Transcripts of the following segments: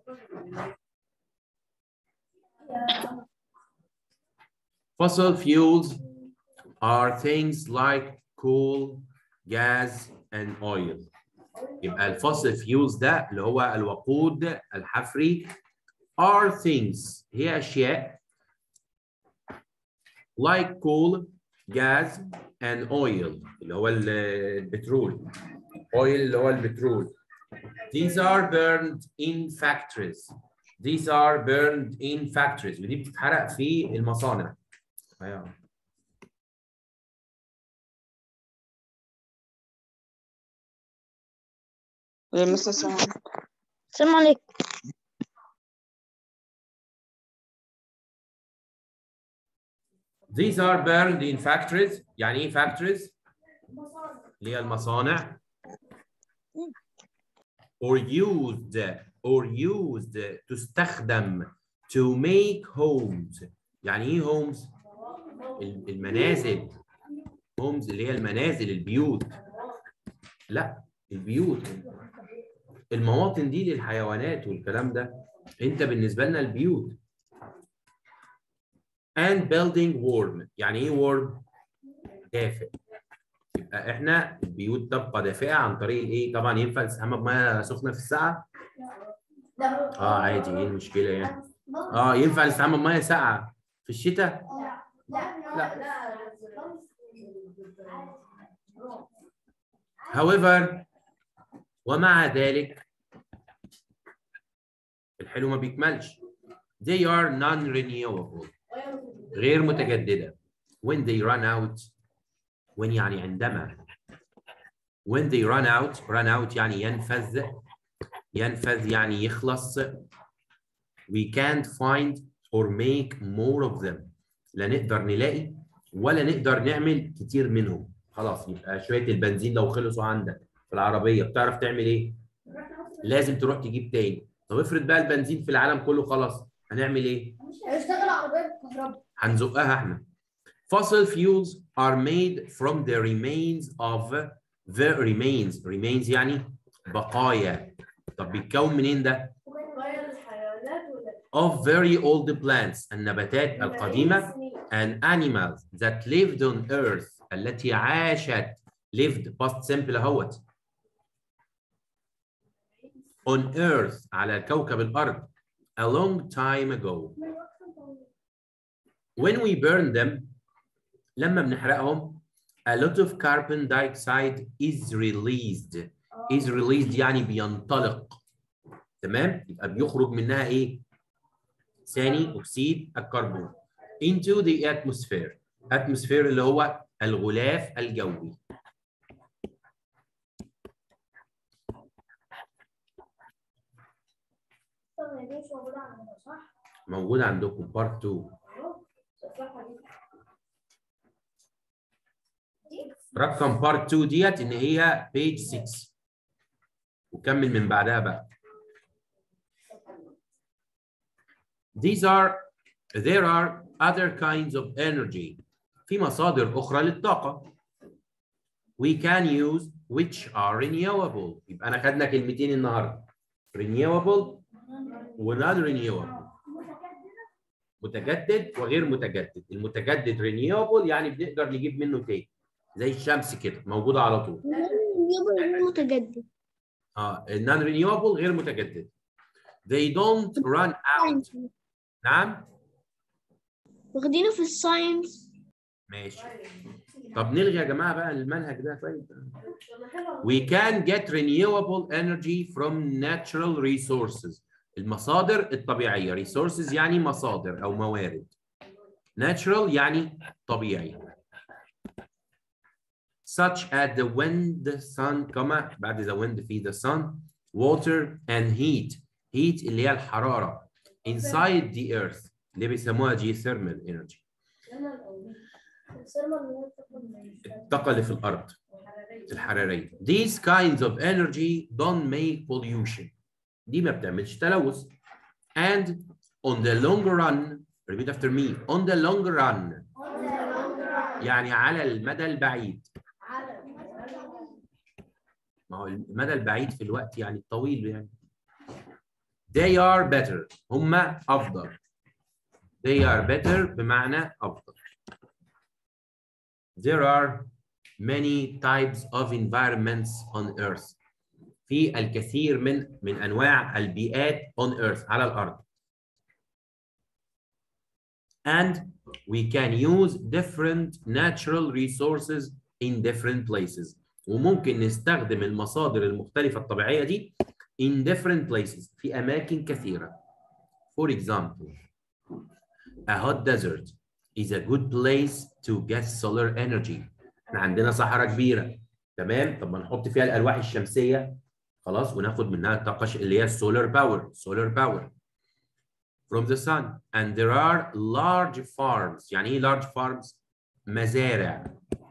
Fossil fuels are things like coal, gas, and oil. يبقى الفossil fuels ده اللي هو الوقود الحفري are things هي أشياء like coal, gas, and oil اللي هو ال- البترول. oil اللي هو البترول. These are burned in factories. These are burned in factories ودي بتتحرق في المصانع. أيوة. يا مستر سلام السلام عليكم These are burned in factories. يعني ايه factories؟ اللي هي المصانع. Or used or used تستخدم to make homes. يعني ايه homes؟ ال- المنازل. homes اللي هي المنازل البيوت. لا البيوت. المواطن دي للحيوانات والكلام ده. انت بالنسبه لنا البيوت. and building warm يعني ايه warm دافئ يبقى احنا البيوت تبقى دافئه عن طريق الايه طبعا ينفع نستحمى بميه سخنه في الساعه اه عادي ايه المشكله يعني اه ينفع نستحمى بميه ساقعه في الشتاء لا however ومع ذلك الحلو ما بيكملش they are non-renewable غير متجددة when they run out when يعني عندما when they run out run out يعني ينفذ ينفذ يعني يخلص we can't find or make more of them لا نقدر نلاقي ولا نقدر نعمل كتير منهم خلاص يبقى شوية البنزين لو خلصوا عندك في العربية بتعرف تعمل ايه؟ لازم تروح تجيب تاني طب افرض بقى البنزين في العالم كله خلاص هنعمل ايه؟ هيشتغل عربية بالكهرباء هنزقها احنا. Fossil fuels are made from the remains of the remains remains يعني بقايا. طب بيتكون منين ده؟ of very old plants النباتات القديمة and animals that lived on earth التي عاشت lived past simple اهوت on earth على كوكب الأرض a long time ago when we burn them لما بنحرقهم a lot of carbon dioxide is released is released يعني بينطلق تمام يبقى بيخرج منها ايه ثاني اكسيد الكربون into the atmosphere atmosphere اللي هو الغلاف الجوي موجود عندكم بارت 2 رقم بارت 2 ديت ان هي بيج 6 وكمل من بعدها بقى These are there are other kinds of energy في مصادر أخرى للطاقة we can use which are renewable يبقى أنا خدنا كلمتين النهاردة renewable و non renewable متجدد وغير متجدد المتجدد renewable يعني بنقدر نجيب منه تاني زي الشمس كده موجودة على طول متجدد اه النون renewable غير متجدد they don't run out نعم واخدينه في الساينس ماشي طب نلغي يا جماعه بقى المنهج ده طيب we can get renewable energy from natural resources المصادر الطبيعيه resources يعني مصادر او موارد natural يعني طبيعي such as the wind the sun كما بعد the wind في the sun water and heat heat اللي هي الحراره inside the earth اللي بيسموها geothermal energy الطاقة اللي في الأرض الحرارية. These kinds of energy don't make pollution. دي ما بتعملش تلوث. And on the long run, repeat after me, on the long run يعني على المدى البعيد. ما هو المدى البعيد في الوقت يعني الطويل يعني. they are better هم أفضل they are better بمعنى أفضل there are many types of environments on earth في الكثير من من أنواع البيئات on earth على الأرض and we can use different natural resources in different places وممكن نستخدم المصادر المختلفة الطبيعية دي in different places في أماكن كثيرة. For example, a hot desert is a good place to get solar energy. احنا عندنا صحراء كبيرة تمام؟ طب ما نحط فيها الألواح الشمسية خلاص وناخد منها الطاقة اللي هي السولار باور solar power from the sun and there are large farms يعني ايه large farms؟ مزارع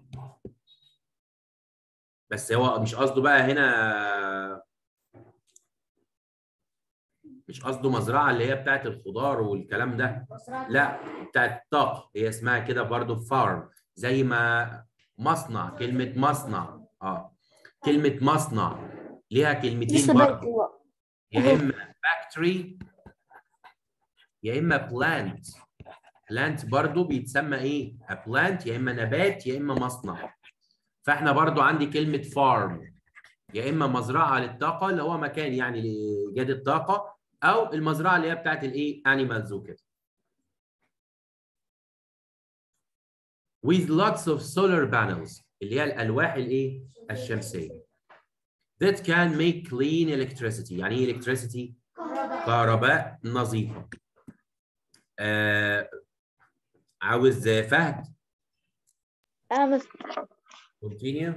بس هو مش قصده بقى هنا مش قصده مزرعه اللي هي بتاعت الخضار والكلام ده لا بتاعت الطاقه هي اسمها كده برضو فارم زي ما مصنع كلمه مصنع اه كلمه مصنع ليها كلمتين برضو يا اما فاكتوري يا اما بلانت بلانت برضو بيتسمى ايه؟ بلانت يا اما نبات يا اما مصنع فاحنا برضو عندي كلمه فارم يا اما مزرعه للطاقه اللي هو مكان يعني لايجاد الطاقه او المزرعه اللي هي بتاعت الايه انيمالز وكده with lots of solar panels اللي هي الالواح الايه الشمسيه that can make clean electricity يعني ايه electricity كهرباء نظيفه آه عاوز فهد أنا continue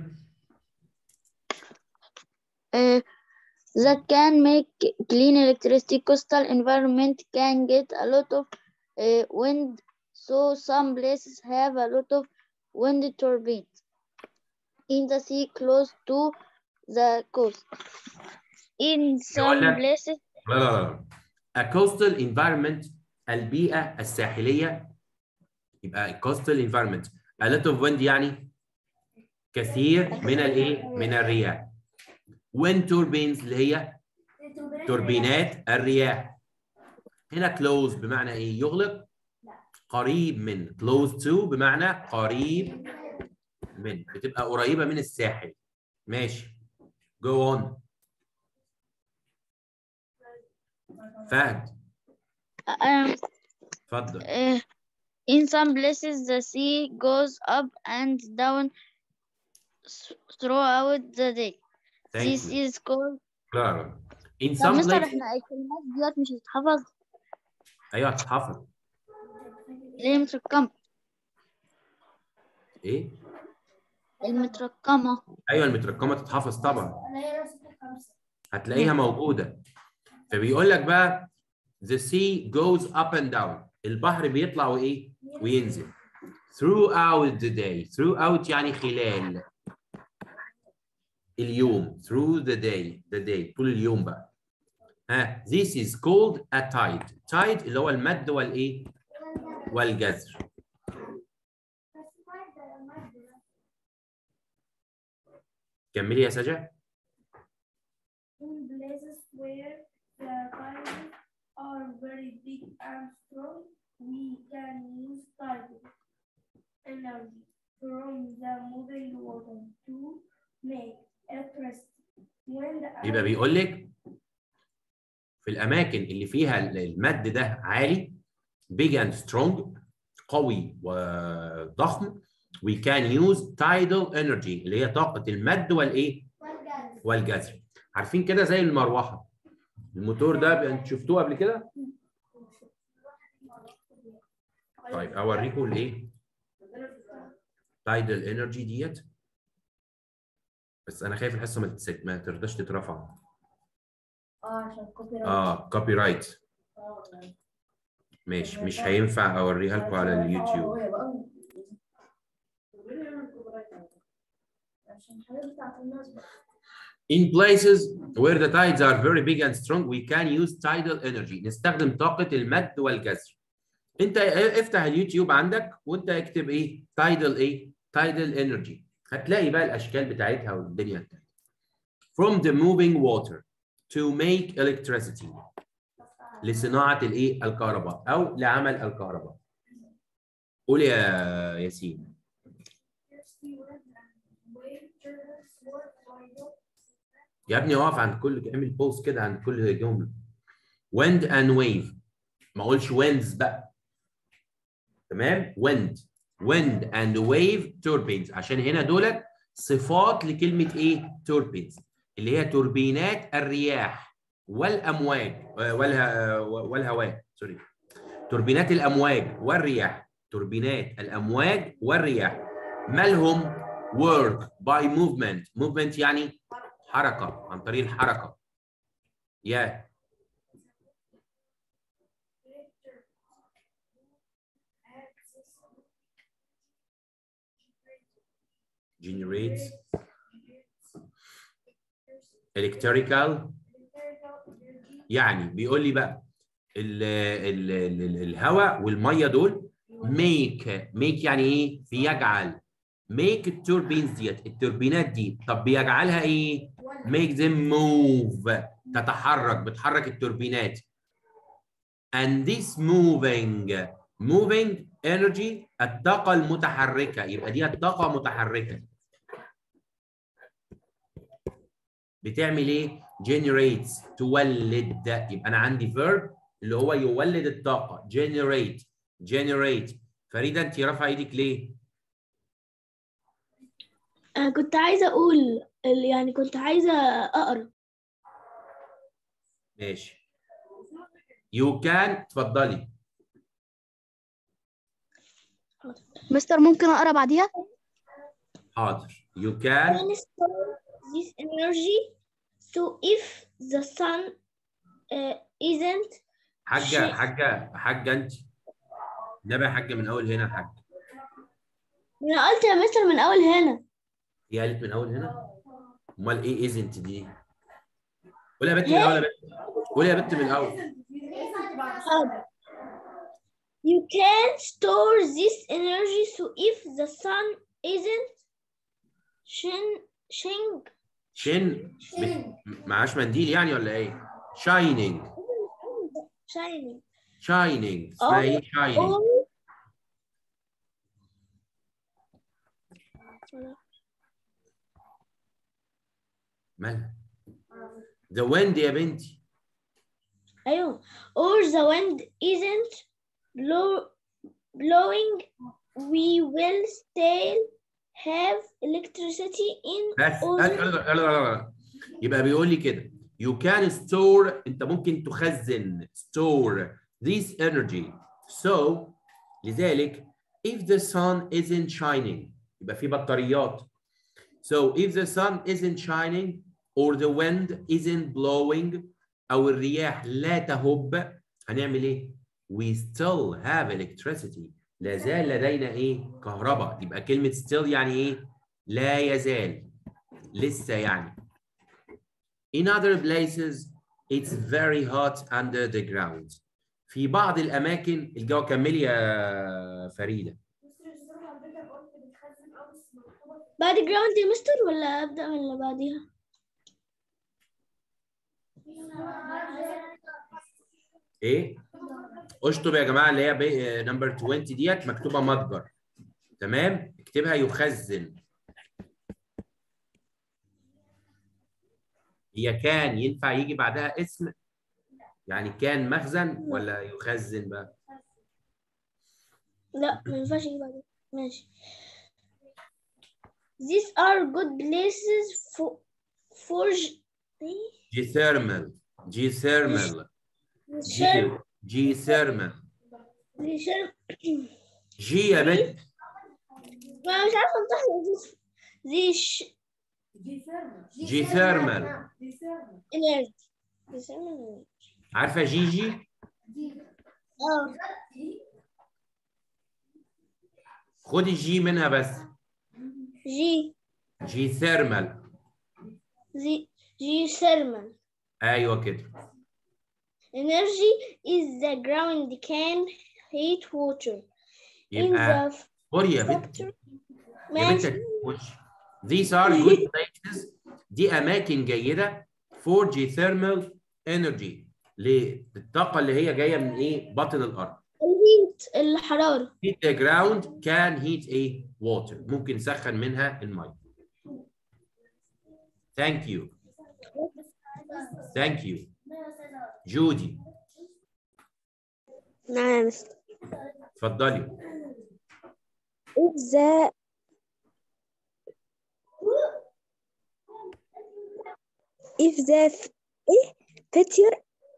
uh, that can make clean electricity coastal environment can get a lot of uh, wind so some places have a lot of wind turbines in the sea close to the coast in some لك- places لا لا لا a coastal environment البيئة الساحلية يبقى coastal environment a lot of wind يعني كثير من الايه؟ من الرياح wind turbines اللي هي توربينات الرياح هنا close بمعنى ايه؟ يغلق قريب من close to بمعنى قريب من بتبقى قريبة من الساحل ماشي go on فهد um, اتفضل uh, in some places the sea goes up and down s- throughout the day Thank this you. is called كلارا in طب some مستر places احنا الكلمات ديت مش هتتحفظ ايوه هتتحفظ ليه مترقمة ايه المترقمة ايوه المترقمه تتحفظ طبعا هتلاقيها موجوده فبيقول لك بقى the sea goes up and down البحر بيطلع وايه وينزل throughout the day throughout يعني خلال اليوم through the day the day طول اليوم بقى ها this is called a tide tide اللي هو المد والايه والجزر كملي يا سجا In places where the tides are very big and strong, we can use tidal energy from the moving water to make electricity. When the يبقى بيقول لك في الاماكن اللي فيها المد ده عالي big and strong قوي وضخم we can use tidal energy اللي هي طاقة المد والايه والجزر عارفين كده زي المروحة الموتور ده انتوا شفتوه قبل كده طيب اوريكم الايه tidal energy ديت بس انا خايف الحصه ما تتسج- ما ترضاش تترفع اه عشان كوبي اه كوبي رايت ماشي مش هينفع اوريها لكم على اليوتيوب عشان الحاجات بتاعت الناس بقى In places where the tides are very big and strong, we can use tidal energy. نستخدم طاقة المد والجزر. انت افتح اليوتيوب عندك وانت اكتب ايه؟ tidal ايه؟ tidal energy. هتلاقي بقى الاشكال بتاعتها والدنيا بتاعتها. From the moving water to make electricity. لصناعه الايه الكهرباء او لعمل الكهرباء قول يا ياسين يا ابني اقف عند كل اعمل بوز كده عند كل جمله wind and wave ما اقولش winds بقى تمام wind wind and wave turbines عشان هنا دولت صفات لكلمه ايه turbines اللي هي توربينات الرياح والامواج آه، والها آه، والهواء سوري توربينات الامواج والرياح توربينات الامواج والرياح مالهم work by movement movement يعني حركه عن طريق الحركه يا generates electrical يعني بيقول لي بقى ال ال ال الهواء والميه دول ميك ميك يعني ايه بيجعل ميك التوربينز ديت التوربينات دي طب بيجعلها ايه make them move تتحرك بتحرك التوربينات and this moving moving energy الطاقة المتحركة يبقى دي الطاقة متحركة بتعمل ايه؟ generates تولد يبقى انا عندي verb اللي هو يولد الطاقة generate generate فريدة انت رافعة ايدك ليه؟ أنا كنت عايزة أقول ال- يعني كنت عايزة أقرأ ماشي you can اتفضلي مستر ممكن اقرا بعديها حاضر you can can store this energy so if the sun uh, isn't حاجة شيء. حاجة حاجة انت نبي يا حاجة من اول هنا يا حاجة أنا قلت يا مستر من أول هنا هي قالت من اول هنا امال ايه ازنت دي قولي يا بنت من الاول يا بنت قولي يا بنت من الاول حاضر. You can store this energy so if the sun isn't shin, shin, شن بت- معاش منديل يعني ولا ايه شاينينج shining شاينينج اسمها ايه شاينينج or مالها ذا ويند يا بنتي أيوه or the wind isn't blow, blowing we will still have electricity in بس or بس- لا- لا- لا- لا- لا. يبقى بيقول لي كده you can store انت ممكن تخزن store this energy so لذلك if the sun isn't shining يبقى في بطاريات so if the sun isn't shining or the wind isn't blowing او الرياح لا تهب هنعمل ايه we still have electricity لا زال لدينا ايه كهرباء يبقى كلمة still يعني ايه لا يزال لسه يعني in other places it's very hot under the ground في بعض الاماكن الجو كملي يا فريده بعد جراوند يا مستر ولا أبدأ من اللي بعديها؟ ايه اشطب يا جماعه اللي هي نمبر 20 ديت مكتوبه متجر تمام اكتبها يخزن هي كان ينفع يجي بعدها اسم يعني كان مخزن ولا يخزن بقى لا ما ينفعش يجي بعدين ماشي These are good places for for جيثيرمال جيثيرمال شرب جيثيرمال شرب جي يا بنت ما مش عارفة انطق ذي ش جيثيرمال energy بيسموها عارفه جيجي اه خدي الجي منها بس جي جيثيرمال زي جي ثيرمال ايوه كده energy is the ground can heat water in يبقى the خدي يا بنت factory يا بنت ماشي وش These are good places دي أماكن جيدة for geothermal energy للطاقه اللي هي جايه من ايه بطن الارض الهيت الحرارة heat the ground can heat a water ممكن نسخن منها الميه thank you thank you جودي نعم مستر اتفضلي if the if the f- إيه future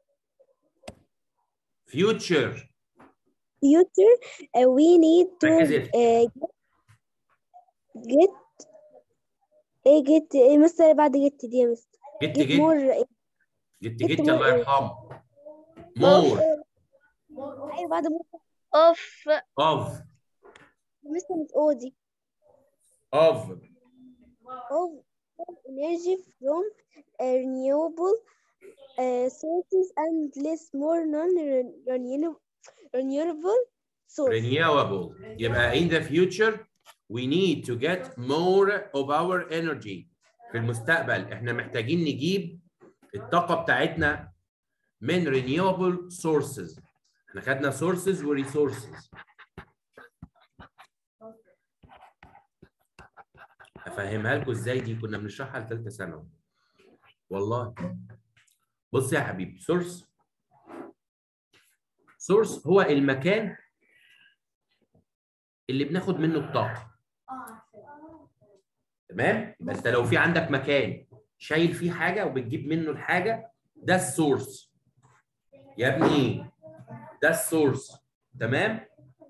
future future uh, we need to ركزي. uh, get ايه get ايه مستر بعد get دي يا مستر جت get جت more جت get جت more الله إيه؟ يرحمه more ايوه بعد more of of مستر مش او دي of of of energy from uh, renewable uh, sources and less more non-renewable renewable sources. renewable يبقى in the future we need to get more of our energy في المستقبل احنا محتاجين نجيب الطاقة بتاعتنا من renewable sources احنا خدنا sources و resources افهمها لكم ازاي دي كنا بنشرحها لثالثه ثانوي والله بص يا حبيبي source source هو المكان اللي بناخد منه الطاقه تمام يبقى انت لو في عندك مكان شايل فيه حاجه وبتجيب منه الحاجه ده السورس يا ابني ده السورس تمام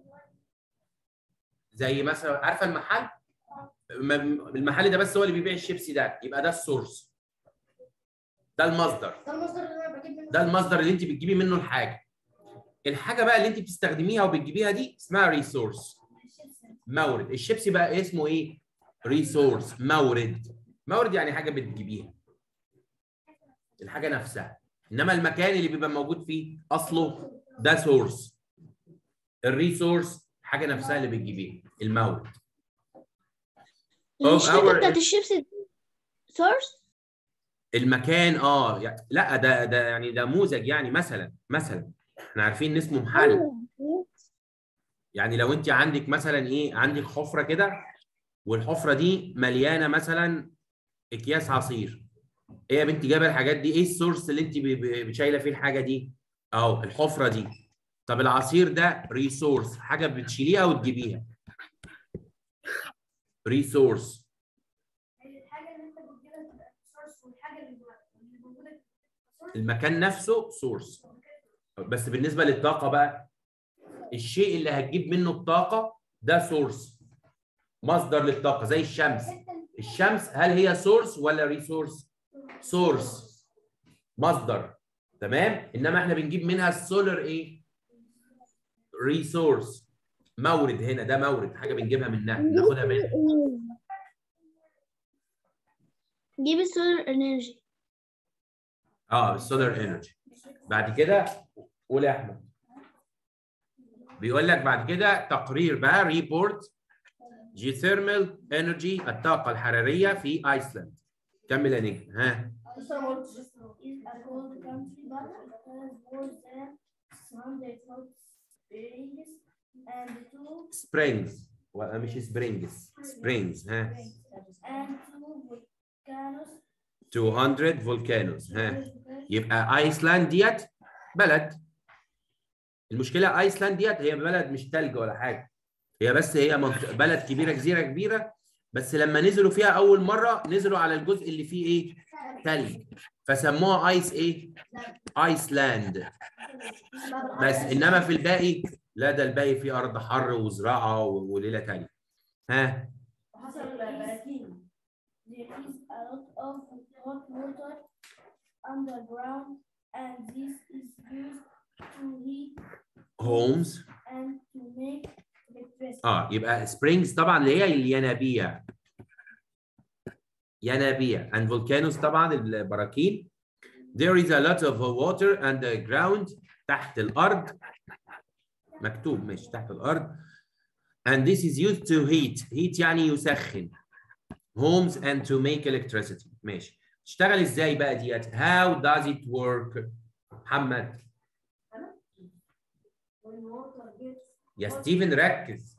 زي مثلا عارفه المحل م- المحل ده بس هو اللي بيبيع الشيبسي ده يبقى ده السورس ده المصدر ده المصدر اللي انا بجيب منه ده المصدر اللي انت بتجيبي منه الحاجه الحاجه بقى اللي انت بتستخدميها وبتجيبيها دي اسمها ريسورس مورد الشيبسي بقى اسمه ايه ريسورس مورد مورد يعني حاجه بتجيبيها الحاجه نفسها انما المكان اللي بيبقى موجود فيه اصله ده سورس الريسورس حاجه نفسها اللي بتجيبيها المورد الشركة our- بتاعت الشيبسي سورس المكان اه يعني لا ده ده يعني ده نموذج يعني مثلا مثلا احنا عارفين ان اسمه محل يعني لو انت عندك مثلا ايه عندك حفره كده والحفره دي مليانه مثلا اكياس عصير ايه يا بنتي جايبه الحاجات دي ايه السورس اللي انت ب- ب- شايله فيه الحاجه دي اهو الحفره دي طب العصير ده ريسورس حاجه بتشيليها وتجيبيها ريسورس الحاجه اللي انت بتجيبها تبقى سورس والحاجه اللي اللي موجوده source المكان نفسه سورس بس بالنسبه للطاقه بقى الشيء اللي هتجيب منه الطاقه ده سورس مصدر للطاقه زي الشمس الشمس هل هي سورس ولا ريسورس سورس مصدر تمام انما احنا بنجيب منها السولار ايه ريسورس مورد هنا ده مورد حاجه بنجيبها منها ناخدها منها جيب السولار انرجي اه السولار انرجي بعد كده قول يا احمد بيقول لك بعد كده تقرير بقى ريبورت جيثيرمال انرجي الطاقه الحراريه في ايسلاند كمل يا نجم ها is a cold country but it has more than 600 hot springs and two سبرينجز مش سبرينجز سبرينجز ها and two volcanoes 200 فولكانوز ها يبقى ايسلاند ديت بلد المشكله ايسلاند ديت هي بلد مش تلج ولا حاجه هي بس هي منطقة بلد كبيره جزيره كبيره بس لما نزلوا فيها اول مره نزلوا على الجزء اللي فيه ايه تلج فسموها ايس ايه ايسلاند بس انما في الباقي لا ده الباقي فيه ارض حر وزراعه و- وليله تانية ها حصل براكين there is a lot of hot water underground and this is used to heat هومز and to make electricity اه يبقى سبرينجز طبعا اللي هي الينابيع ينابيع and volcanoes طبعا البراكين there is a lot of water underground تحت الارض مكتوب مش تحت الارض and this is used to heat heat يعني يسخن homes and to make electricity ماشي تشتغل ازاي بقى ديت how does it work محمد when water gets يا ستيفن ركز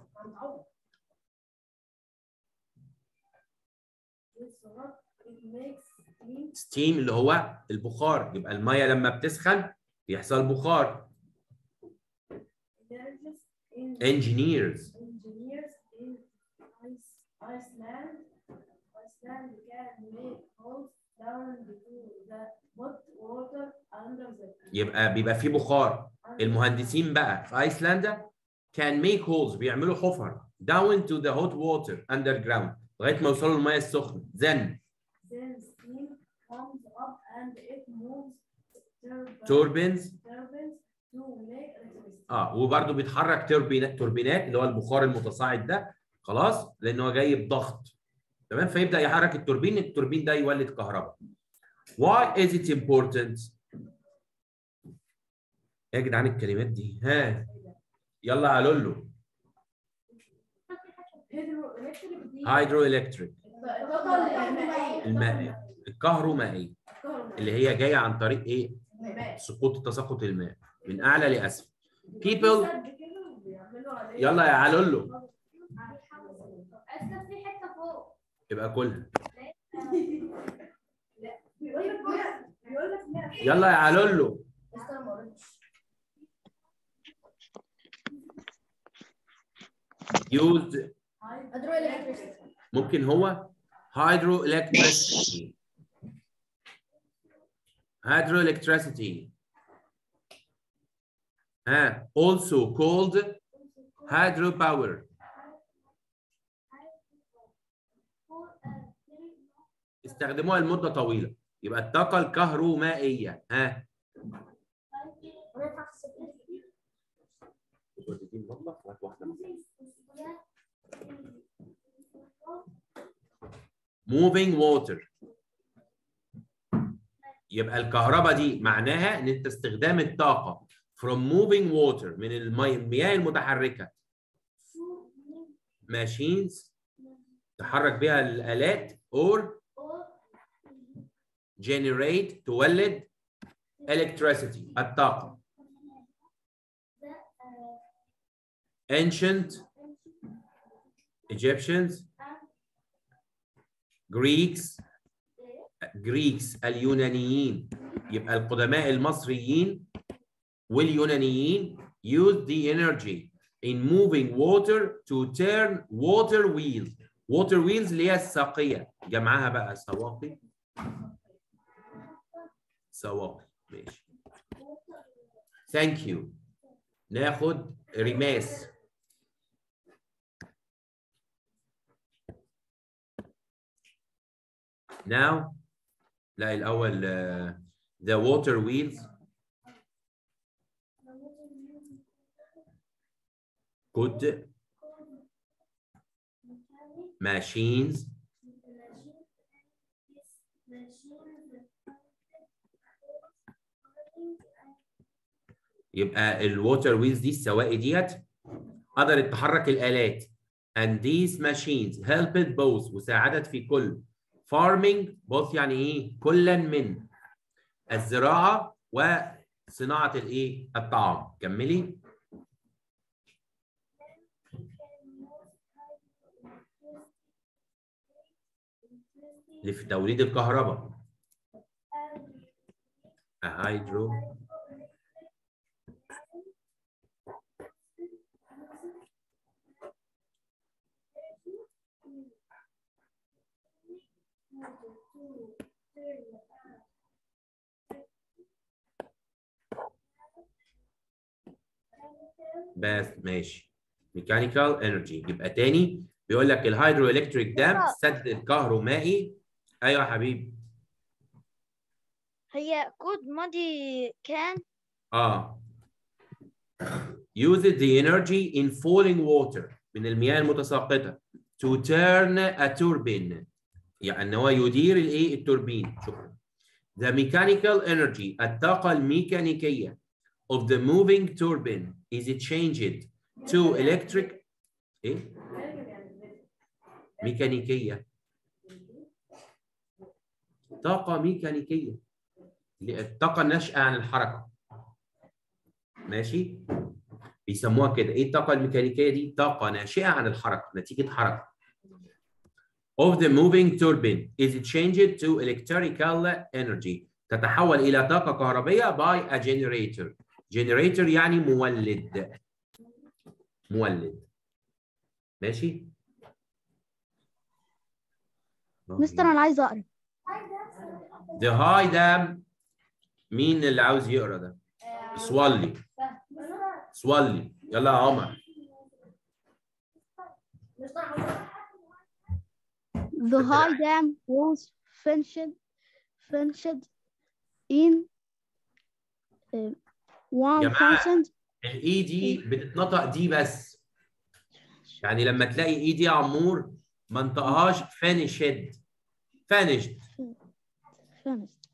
gets hot it makes steam ستيم اللي هو البخار يبقى الميه لما بتسخن بيحصل بخار energies in engineers engineers in Ice, Iceland Iceland can make holes down to the hot water under the يبقى بيبقى في بخار المهندسين بقى في ايسلندا كان ميك هولز بيعملوا حفر down to the hot water underground لغايه ما يوصلوا للميه السخنه then then steam comes up and it moves turbines turbines turbines to make electricity. اه وبرده بيتحرك توربينات توربينات اللي هو البخار المتصاعد ده خلاص لان هو جاي بضغط تمام فيبدا يحرك التوربين التوربين ده يولد كهرباء why is it important ايه يا جدعان الكلمات دي ها يلا يا لولو Hydroelectric دي هايدرو الكتريك الطاقة المائية المائية الكهرومائية اللي هي جايه عن طريق ايه سقوط تساقط الماء من اعلى لاسفل people يلا يا علولو أسف في حتة فوق يبقى كلها بيقول لك لا بيقول لك لا يلا يا علولو بس أنا ما قريتش used Hydroelectricity ممكن هو hydroelectricity hydroelectricity ها also called hydropower استخدموها لمدة طويلة يبقى الطاقة الكهرومائية ها moving water يبقى الكهرباء دي معناها ان انت استخدام الطاقه from moving water من المي المياه المتحركه machines تحرك بها الالات or generate تولد electricity الطاقه ancient Egyptians Greeks Greeks اليونانيين يبقى القدماء المصريين واليونانيين use the energy in moving water to turn water wheels water wheels اللي هي الساقية جمعها بقى سواقي سواقي ماشي thank you ناخد رماس now لا الأول uh, the water wheels could machines يبقى الووتر ويلز دي السواقي ديت قدرت تحرك الآلات and these machines helped both وساعدت في كل farming both يعني ايه كلا من الزراعة وصناعة الايه الطعام كملي اللي في توليد الكهرباء هيدرو بس ماشي ميكانيكال انرجي يبقى تاني بيقول لك الهيدرو الكتريك دام السد الكهرومائي ايوه يا حبيبي هي كود ماضي كان اه uses the energy in falling water من المياه المتساقطة to turn a turbine يعني ان هو يدير الايه التوربين شكرا the mechanical energy الطاقة الميكانيكية of the moving turbine is changed to electric ايه ميكانيكية طاقة ميكانيكية الطاقة الناشئة عن الحركة ماشي بيسموها كده ايه الطاقه الميكانيكيه دي طاقه ناشئه عن الحركه نتيجه حركه of the moving turbine is changed to electrical energy تتحول الى طاقه كهربيه by a generator generator يعني مولد مولد ماشي مستر انا عايزه اقرا The high dam مين اللي عاوز يقرا ده؟ سوالي سوالي يلا يا عمر The high dam was finished finished in uh, 1000 الاي دي بتتنطق دي بس يعني لما تلاقي اي دي يا عمور ما انطقهاش finished finished finished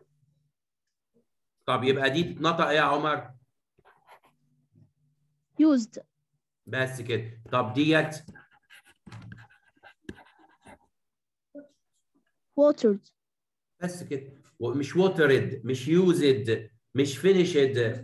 طب يبقى دي تتنطق ايه يا عمر؟ used بس كده طب ديت watered بس كده ومش watered مش used مش finished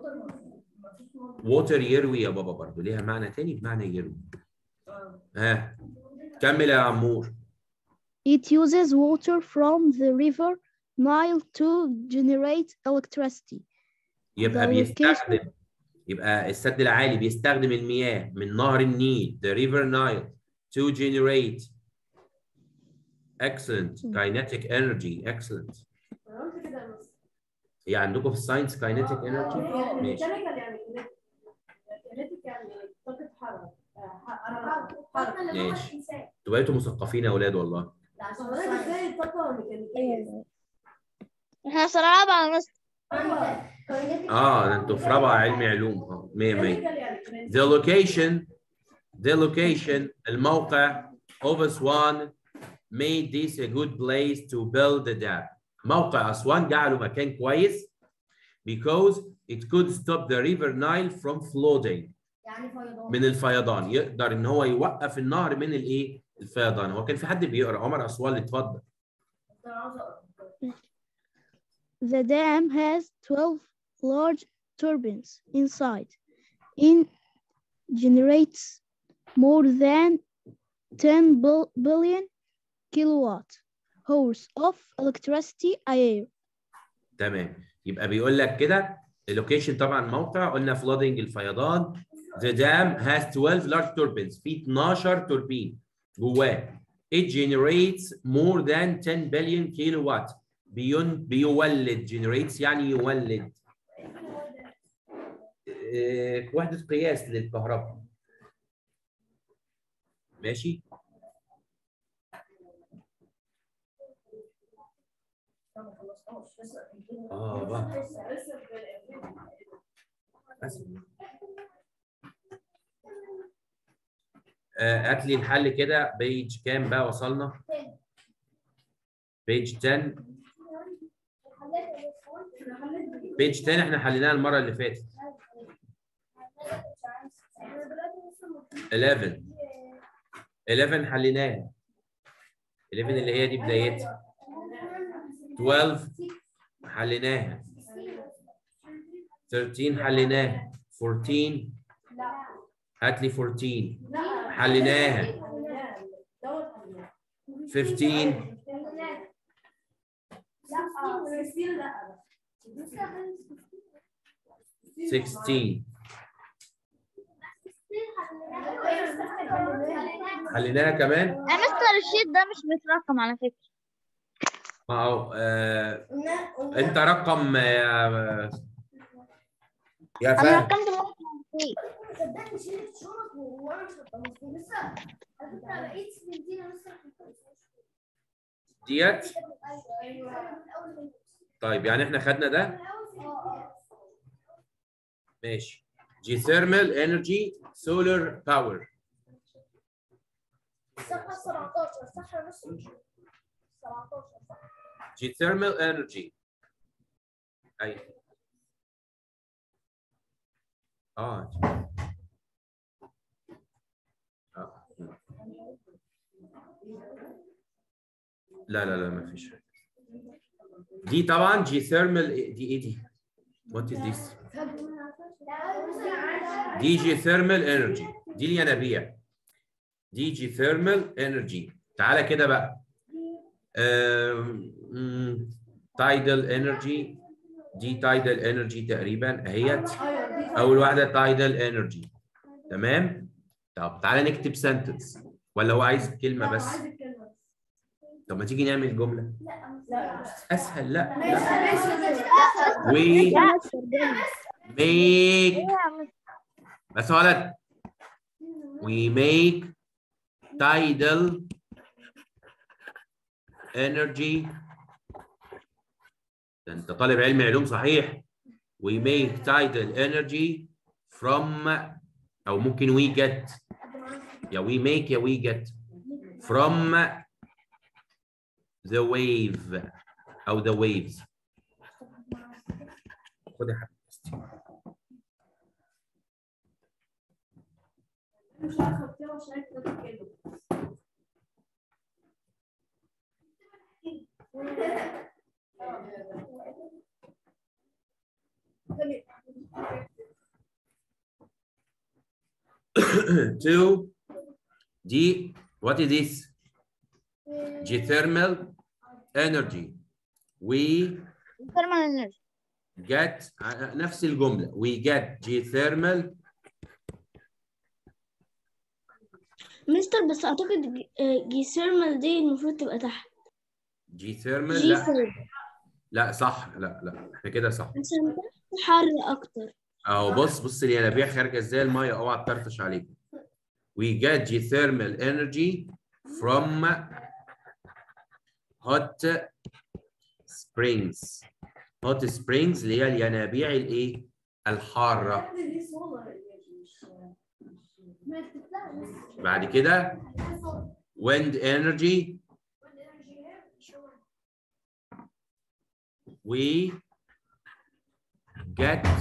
ووتر يروي يا بابا برضه ليها معنى تاني بمعنى يروي ها كمل يا عمور It uses water from the river Nile to generate electricity. يبقى The بيستخدم يبقى السد العالي بيستخدم المياه من نهر النيل the river Nile to generate excellent kinetic energy excellent هي عندكم في الساينس kinetic energy ماشي ماشي انتوا بقيتوا مثقفين يا اولاد والله احنا سنة رابعة يا مستر اه ده انتوا في رابعه علمي علوم اه 100 100 the location the location الموقع of Aswan made this a good place to build the dam موقع أسوان جعله مكان كويس because it could stop the river Nile from flooding من الفيضان يقدر ان هو يوقف النهر من الايه الفيضان هو كان في حد بيقرا عمر اسوان اتفضل The dam has 12 large turbines inside. It generates more than 10 bil- billion kilowatt hours of electricity a year. تمام يبقى بيقول لك كده اللوكيشن طبعا موقع قلنا فلودنج الفيضان The dam has 12 large turbines في 12 توربين جواه It generates more than 10 billion kilowatt بيون بيولد generates يعني يولد إيه، وحدة قياس للكهرباء ماشي اه بقى بس. آه، هات لي الحل كده بيج كام بقى وصلنا بيج 10 بيج 10 احنا حليناها المره اللي فاتت 11 11 حليناها 11 اللي هي دي بدايتها 12 حليناها 13 حليناها 14 هات لي 14 حليناها 15 16 حليناها كمان يا مستر الشيت ده مش مترقم على فكرة ما هو آه انت رقم آه يا انا فهد رقمت مرة في ديت طيب يعني احنا خدنا ده ماشي جيثيرمال انرجي سولار باور الصفحة 17 صح نص 17 geothermal energy اي اه آه. لا لا لا ما فيش دي طبعا geothermal دي ايه دي؟ What is this؟ دي جي ثيرمال انرجي دي الينابيع دي جي ثيرمال انرجي تعالى كده بقى تايدل انرجي دي تايدل انرجي تقريبا اهيت اول واحده تايدل انرجي تمام طب تعالى نكتب سنتنس ولا هو عايز كلمه بس طب ما تيجي نعمل جمله اسهل لا لا we make بس يا ولد we make tidal energy ده انت طالب علم علوم صحيح we make tidal energy from او ممكن we get يا we make يا we get from the wave او the waves خد يا حبيبي two D what is this geothermal energy we thermal energy get نفس الجملة we get geothermal مستر بس اعتقد جي- آه، جيثيرمال دي المفروض تبقى تحت geothermal لا جيثيرمال لا صح لا لا احنا كده صح عشان تحت حر اكتر اهو بص بص الينابيع خارجه ازاي الميه اوعى تطرطش عليك we get geothermal energy from hot springs hot springs اللي هي الينابيع الايه الحاره بعد كده wind energy we get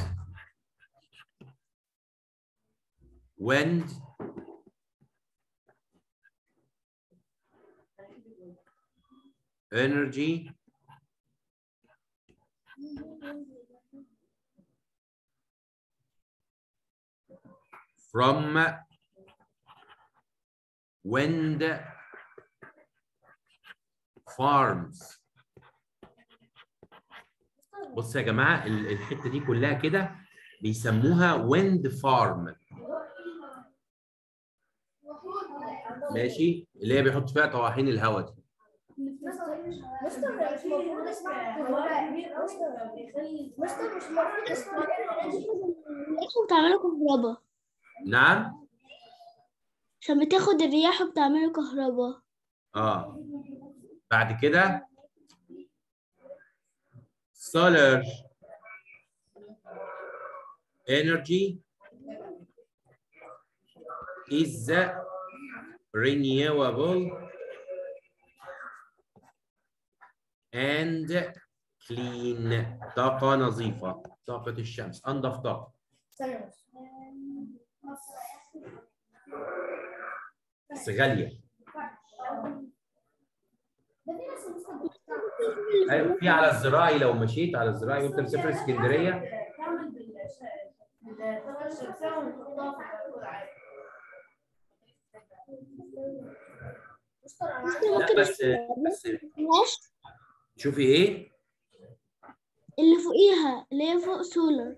wind energy from wind farms بص يا جماعه ال- الحته دي كلها كده بيسموها wind farm ماشي اللي هي بيحط فيها طواحين الهواء دي مستر مش المفروض اسمع مستر مش المفروض اسمع الرياح بتعملوا كهرباء نعم عشان بتاخد الرياح وبتعملوا كهرباء اه بعد كده solar energy is renewable and clean طاقة نظيفة طاقة الشمس أنظف طاقة بس غالية أيوة في على الزراعي لو مشيت على الزراعي وأنت مسافر اسكندرية مستر لا ممكن بس أشوف بس الرياح شوفي إيه اللي فوقيها اللي هي فوق سولر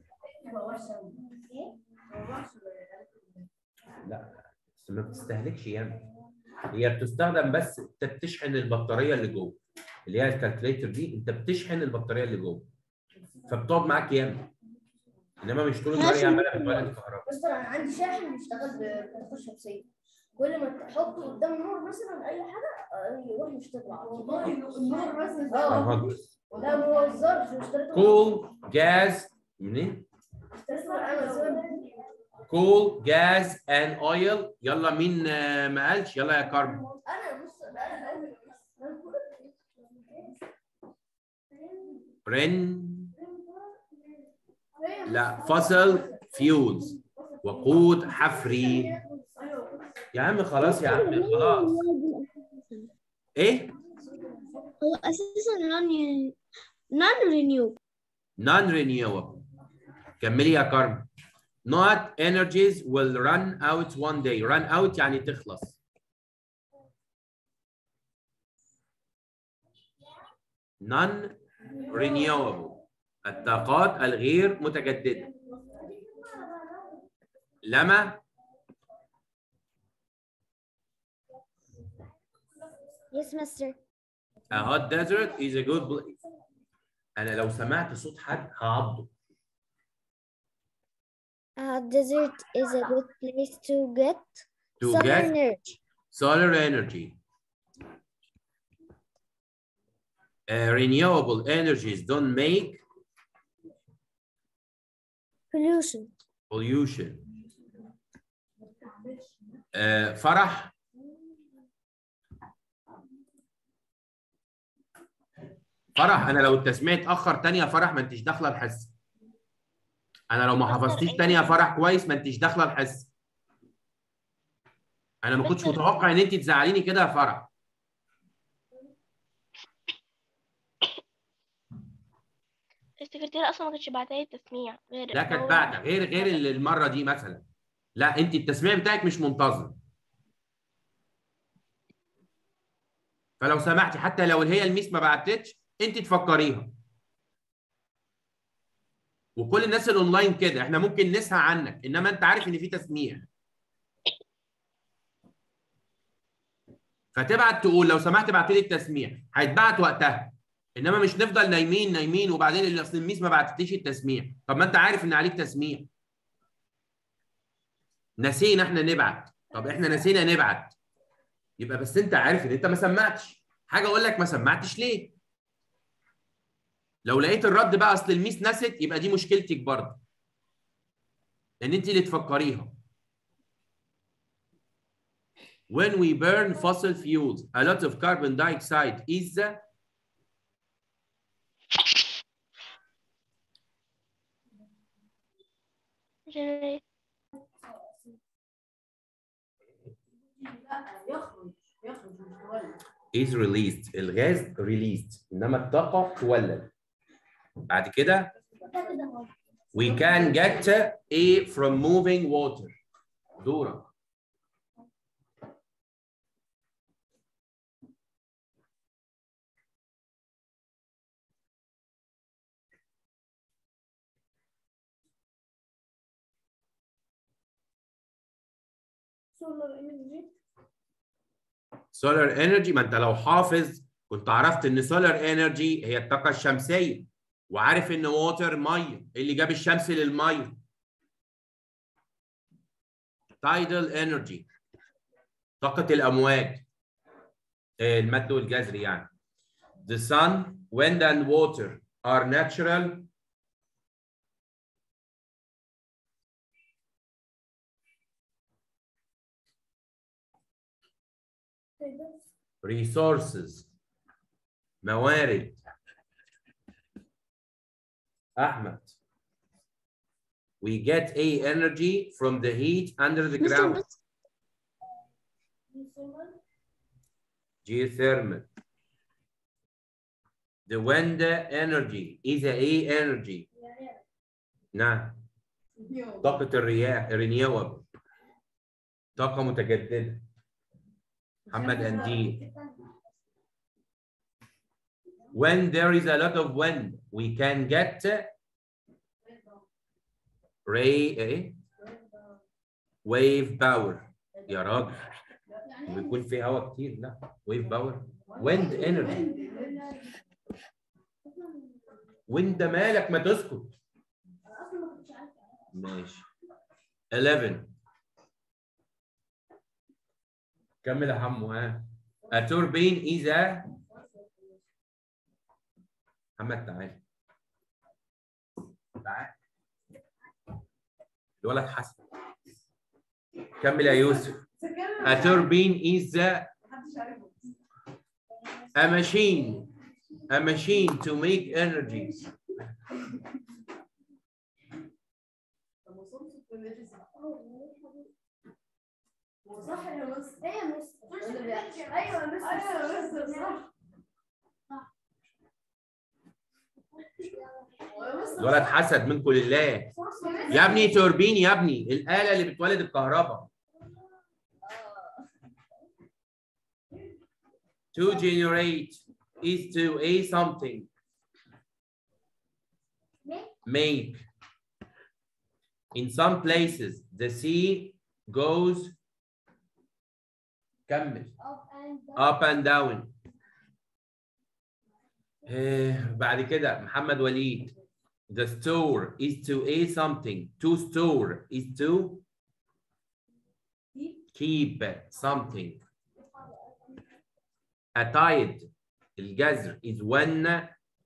لا بس ما بتستهلكش يعني هي بتستخدم بس انت بتشحن البطاريه اللي جوه اللي هي الكالكليتر دي انت بتشحن البطاريه اللي جوه فبتقعد معاك ياما انما مش طول النهار هي عماله بتولد كهرباء مستر انا عندي شاحن بيشتغل بكهرباء شمسيه كل ما تحطه قدام النور مثلا اي حاجه آه، يروح مش تطلع والله النور مثلا اه أهجس. لا ما بهزرش اشتريته كول جاز منين؟ اشتريته من امازون كول جاز اند اويل يلا مين آه، ما قالش يلا يا كارم انا بص انا انا برين لا فصل فيولز وقود حفري يا عم خلاص يا عم خلاص ايه هو اساسا نون نون رينيو non renewable كملي يا كارم not energies will run out one day run out يعني تخلص non renewable الطاقات الغير متجددة لما Yes, master. a hot desert is a good place انا لو سمعت صوت حد هعضه A desert is a good place to get to sun get energy. solar energy Uh, renewable energies don't make Pollution. pollution آه، فرح فرح انا لو التسميع اتاخر تاني يا فرح ما انتش داخله الحس انا لو ما حفظتيش تاني يا فرح كويس ما انتش داخله الحس انا ما كنتش متوقع ان انت تزعليني كده يا فرح السكرتيرة اصلا ما كانتش بعتها لي التسميع غير لا كانت هو- بعد غير غير ال- المره دي مثلا لا انت التسميع بتاعك مش منتظم فلو سمحتي حتى لو هي الميس ما بعتتش انت تفكريها وكل الناس الاونلاين كده احنا ممكن نسهى عنك انما انت عارف ان في تسميع فتبعت تقول لو سمحت ابعت لي التسميع هيتبعت وقتها انما مش نفضل نايمين نايمين وبعدين اللي اصل الميس ما بعتتليش التسميع طب ما انت عارف ان عليك تسميع نسينا احنا نبعت طب احنا نسينا نبعت يبقى بس انت عارف ان انت ما سمعتش حاجه اقول لك ما سمعتش ليه لو لقيت الرد بقى اصل الميس نست يبقى دي مشكلتك برضه ان انت اللي تفكريها when we burn fossil fuels a lot of carbon dioxide is generate لا يخرج يخرج مش يولد is released الغاز released انما الطاقه تولد بعد كده we can get a from moving water دورك solar energy solar energy ما انت لو حافظ كنت عرفت ان solar energy هي الطاقه الشمسيه وعارف ان water ميه إيه اللي جاب الشمس للميه tidal energy طاقه الامواج آه، المد والجزر يعني the sun wind and water are natural resources موارد احمد we get a energy from the heat under the Mr. ground بس geothermal the wind energy is a energy نعم طاقة الرياح renewable طاقة متجددة محمد أنديل when there is a lot of wind we can get ray ايه wave power يا راجل بيكون في هواء كتير لا wave power wind energy وانت مالك ما تسكت ماشي 11 كمل يا حمو ها A turbine is a محمد تعال تعال الولد حسن كمل يا يوسف A turbine is a, a machine a machine to make energy صح يا مس ايه يا مس ايوه يا مس ايوه يا مس صح الولد حسد منكم لله يا ابني توربين يا ابني الآلة اللي بتولد الكهرباء to generate is to a something make in some places the sea goes كمل up and down إيه، بعد كده محمد وليد the store is to a something to store is to keep something a tide الجذر is when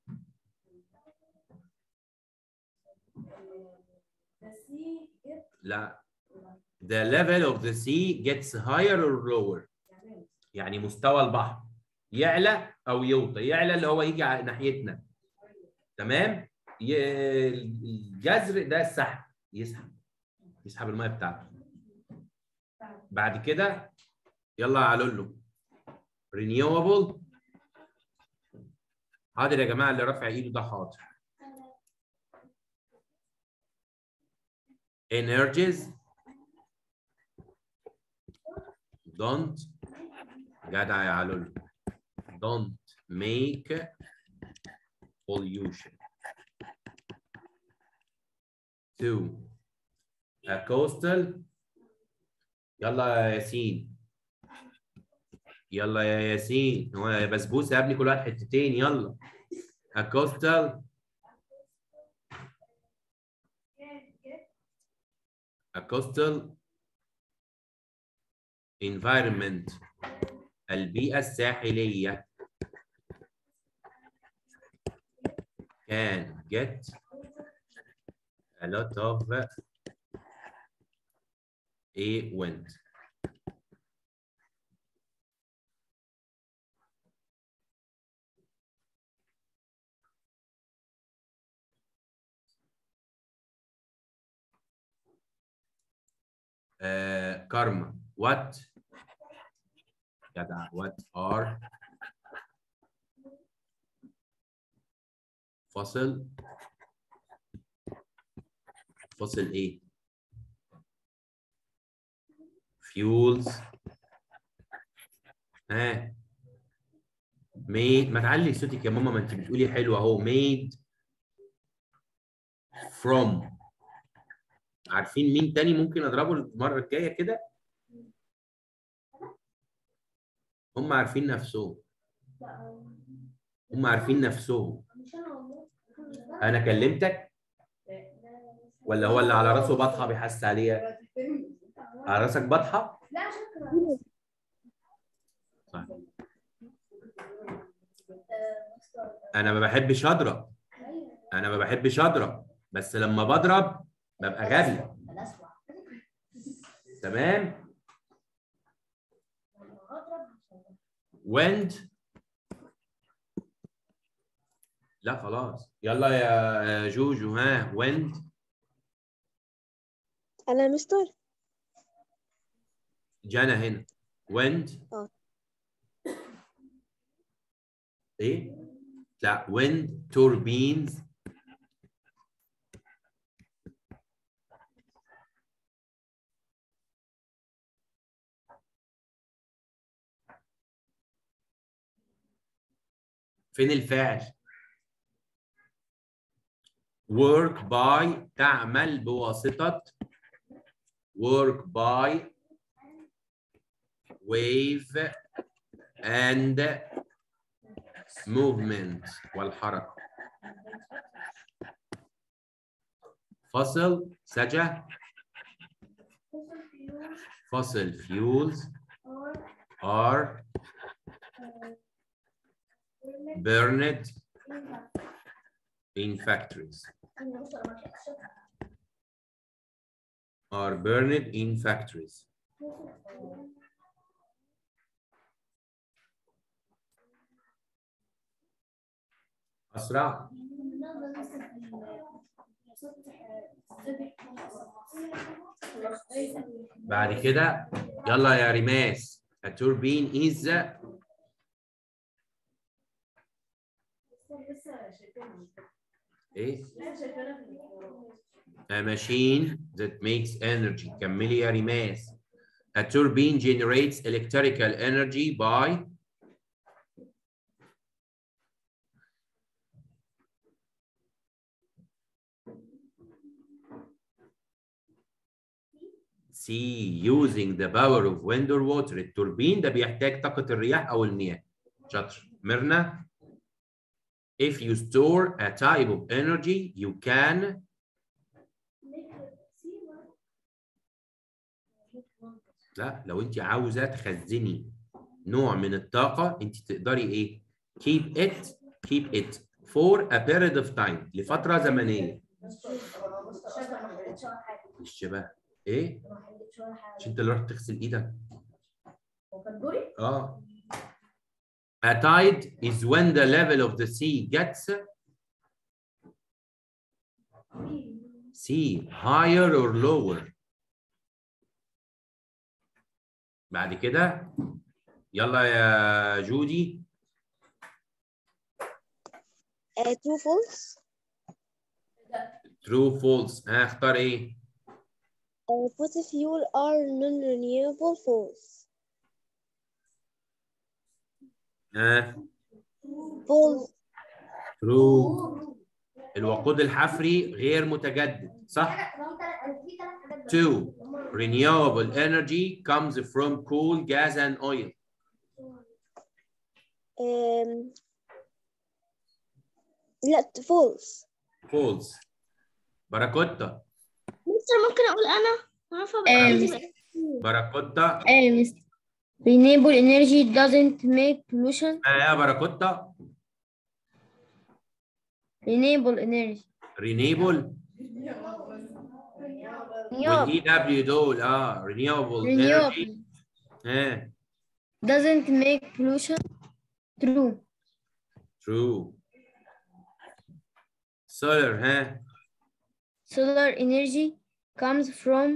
لا the level of the sea gets higher or lower يعني مستوى البحر يعلى او يوطى يعلى اللي هو يجي على ناحيتنا تمام ي- الجذر ده السحب يسحب يسحب الميه بتاعته بعد كده يلا يا علولو renewable حاضر يا جماعه اللي رافع ايده ده حاضر energies don't جدع يا علولو don't make pollution two a coastal يلا يا ياسين يلا يا ياسين هو يا بسبوسه يا ابني كل واحد حتتين يلا a coastal a coastal environment البيئة الساحلية can get a lot of a wind. Uh, karma. What? جدع. What are فصل فصل ايه؟ fuels ها made ما تعلي صوتك يا ماما ما انت بتقولي حلو اهو made from عارفين مين تاني ممكن اضربه المره الجايه كده هم عارفين نفسهم هم عارفين نفسهم انا كلمتك ولا هو اللي على راسه بطحه بيحس عليها على راسك بطحه طيب. انا ما بحبش اضرب انا ما بحبش اضرب بس لما بضرب ببقى غبي تمام wind لا خلاص يلا يا جوجو ها wind أنا مستر جانا هنا wind اه. ايه لا wind turbines فين الفعل work by تعمل بواسطة work by wave and movement والحركة فصل سجة fossil fuels are burned in factories are burned in factories أسرع بعد كده يلا يا ريماس a turbine is ايه a machine that makes energy كملي يا ريماس a turbine generates electrical energy by C using the power of wind or water التوربين ده بيحتاج طاقة الرياح أو المياه شاطر ميرنا if you store a type of energy you can لا لو انت عاوزه تخزني نوع من الطاقه انت تقدري ايه keep it keep it for a period of time لفتره زمنيه الشبه ايه مش انت اللي رحت تغسل ايدك اه A tide is when the level of the sea gets sea higher or lower بعد كده يلا يا جودي Uh, true false true false ها اختار ايه uh, fossil fuel are non-renewable false ها false true الوقود الحفري غير متجدد صح two renewable energy comes from coal gas and oil um, لا false false باراكوتا مستر ممكن اقول انا عارفه آه، باراكوتا ايه يا مستر renewable energy doesn't make pollution ها يا باراكوتا renewable energy renewable والاي دبليو دول اه renewable energy renewable ها doesn't make pollution true true solar ها solar energy comes from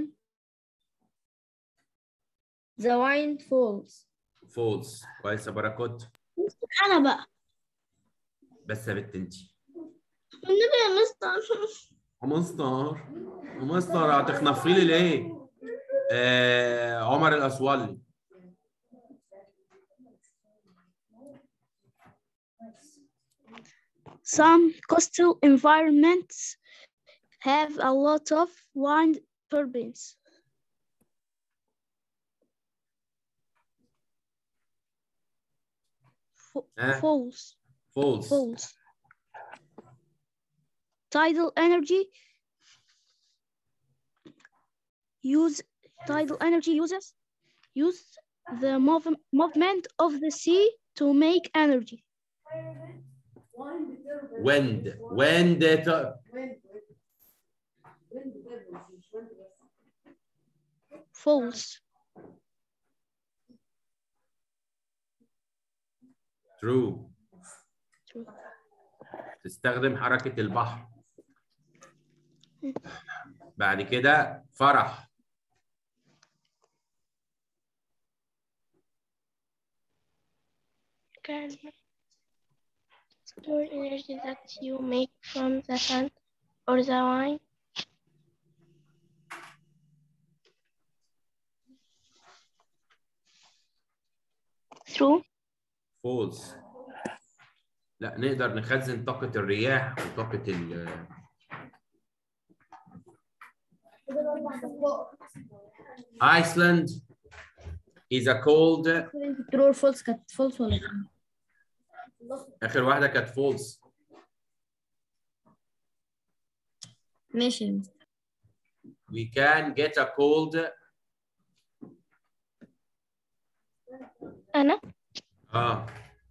the wind falls false كويس يا باراكوتا انا بقى بس يا بنت انت النبي يا مستر 15 15 هتخنفي لي ليه؟ آه عمر الاسولي Some coastal environments have a lot of wind turbines. Fa- ها False. false False. Tidal energy use tidal energy uses use the move, movement of the sea to make energy. wind wind ت- False. true True. تستخدم حركة البحر بعد كده فرح can store energy that you make from the sun or the wine. Through false لا نقدر نخزن طاقة الرياح وطاقة ال Iceland is a cold true or false كانت false ولا آخر واحدة كانت false ماشي يا مستر. we can get a cold أنا اه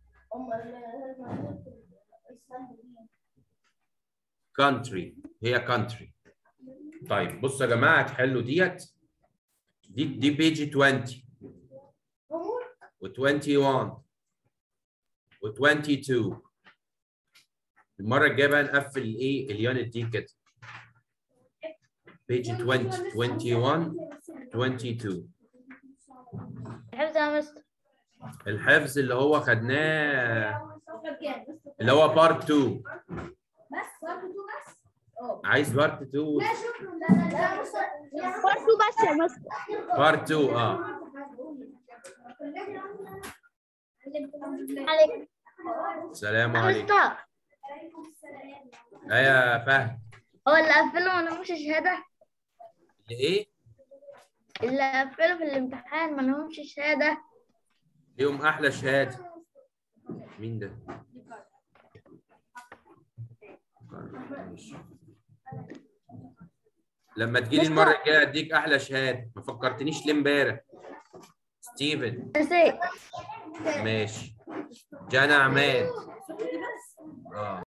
country هي country طيب بصوا يا جماعة تحلوا ديت دي دي بيج 20 و21 و22 المرة الجاية بقى نقفل الايه اليونت دي كده بيج 20 21 22 حفظ يا مستر الحفظ اللي هو خدناه اللي هو بارت 2 عايز بارت 2 برضه بس يا مستر بارت 2 اه عليك السلام عليكم مستر ايه يا فهد هو اللي قفله ما نهمش شهادة ايه اللي قفله في الامتحان ما نهمش شهادة ليهم احلى شهاده مين ده ماشي. لما تجيلي المره الجايه اديك احلى شهاده ما فكرتنيش ليه امبارح ستيفن نسيت ماشي جانا عماد اه